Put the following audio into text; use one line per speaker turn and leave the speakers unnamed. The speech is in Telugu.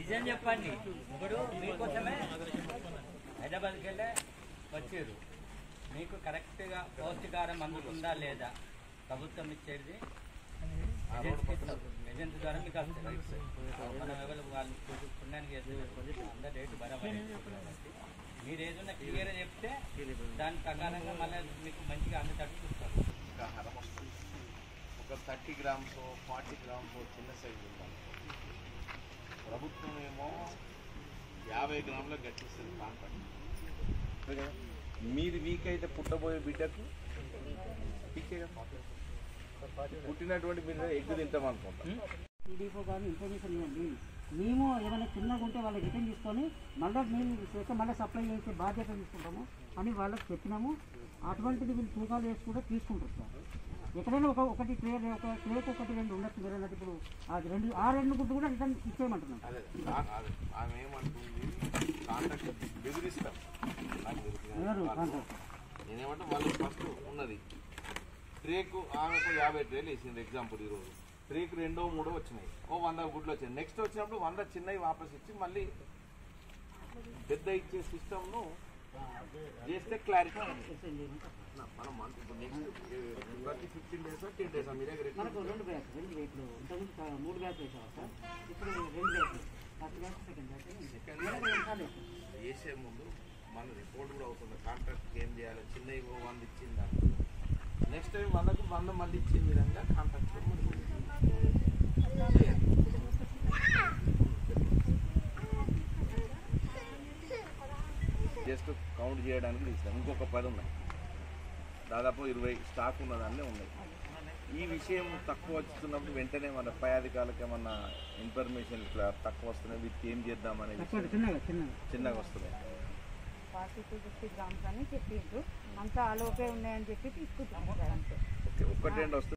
నిజం చెప్పండి ఇప్పుడు మీకోసమే హైదరాబాద్కి వెళ్ళే వచ్చారు మీకు కరెక్ట్గా పౌష్టికారం అందుతుందా లేదా ప్రభుత్వం ఇచ్చేది ఏజెన్సీ ద్వారా మీకు వస్తుంది మనం ఎవరు వాళ్ళు పుణ్య- పుణ్యానికి చేస్తే అందరు రేటు బరాబర్ కాబట్టి మీరు ఏదైనా క్లియర్గా చెప్తే దాని ప్రకారంగా మళ్ళీ మీకు మంచిగా అందేటట్టు చూస్తారు
ఇంకా హరం వస్తుంది ఒక థర్టీ గ్రామ్స్ ఫార్టీ గ్రామ్స్ చిన్న సైజు ఉండాలి ప్రభుత్వం ఏమో యాభై గ్రాముల గట్టిస్తుంది కాంట్రాక్ట్ మీది వీక్ అయితే పుట్టబోయే బిడ్డకు వీకే కదా. పుట్టినటువంటి బిడ్డ ఎగ్గు తింటామనుకుంటాం
టీడీపీ కానీ ఇన్ఫర్మేషన్ ఇవ్వండి మేము ఏమైనా చిన్నగా ఉంటే వాళ్ళకి రిటర్న్ తీసుకొని మళ్ళీ మేము చేస్తే మళ్ళీ సప్లై చేసే బాధ్యత తీసుకుంటాము అని వాళ్ళకి చెప్పినాము అటువంటిది వీళ్ళు తూకాలు వేసి కూడా తీసుకుంటారు సార్ ఎక్కడైనా ఒక ఒకటి ట్రే ఒక ట్రేకి ఒకటి రెండు ఉండొచ్చు మీరు అన్నట్టు ఇప్పుడు అది రెండు ఆ రెండు గుడ్డు కూడా రిటర్న్ ఇచ్చేయమంటున్నాం
అదే ఆ- అదే. ఆమె ఏమంటుంది కాంట్రాక్ట్ బెదిరిస్తాం నాకు
ఎవరు
తెలుసు.
కాంట్రాక్ట్
నేనేమంటే వాళ్ళు ఫస్ట్ ఉన్నది ట్రేకు ఆమెకు యాభై ట్రేలు వేసింది ఎగ్జాంపుల్ ఈరోజు ట్రేకు రెండో మూడో వచ్చినాయి ఓ వంద గుడ్లు వచ్చినాయి నెక్స్ట్ వచ్చినప్పుడు వంద చిన్నవి వాపస్ ఇచ్చి మళ్ళీ పెద్ద ఇచ్చే సిస్టమ్ను చేస్తే క్లారిటీ మనం మన- ఇప్పుడు నెక్స్ట్ ప్రతి ఫిఫ్టీన్ డేస్ టెన్ డేస్ మీ దగ్గర ఎట్లా
మనకు రెండు బ్యాచ్ రెండు ఇప్పుడు ఇంతకుముందు కా- మూడు బ్యాచ్ వేసాం సార్ ఇప్పుడు రెండు batch first batch second batch
Second
మనకు రెండు సార్లు వేసాం.
వేసే ముందు మన రిపోర్ట్ కూడా అవుతుంది కాంట్రాక్ట్ ఏం చేయాలి చిన్న ఇవ్వ వంద ఇచ్చిందా నెక్స్ట్ టైం వందకు వంద మళ్ళీ ఇచ్చిన విధంగా కాంట్రాక్ట్ చేయాలి జస్ట్ కౌంట్ చేయడానికి తీసినాం ఇంకొక పది ఉన్నాయి దాదాపు ఇరవై స్టాక్ ఉన్నదాన్ని ఉన్నాయి ఈ విషయం తక్కువ వస్తున్నప్పుడు వెంటనే మన పై అధికారులకు ఏమన్నా ఇన్ఫర్మేషన్ ఇట్లా తక్కువ వస్తున్నాయి వీటికి ఏం చేద్దామనే
తక్కువ
విషయం
చిన్నగా చిన్నగా
చిన్నగా వస్తున్నాయి
ఫార్టీ టు ఫిఫ్టీ గ్రామ్స్ అని చెప్పిండ్రు అంతా ఆలోపే ఉన్నాయని చెప్పి తీసుకుంటున్నాం సార్ అంతే
ఓకే ఒక్కటి రెండు వస్తుంది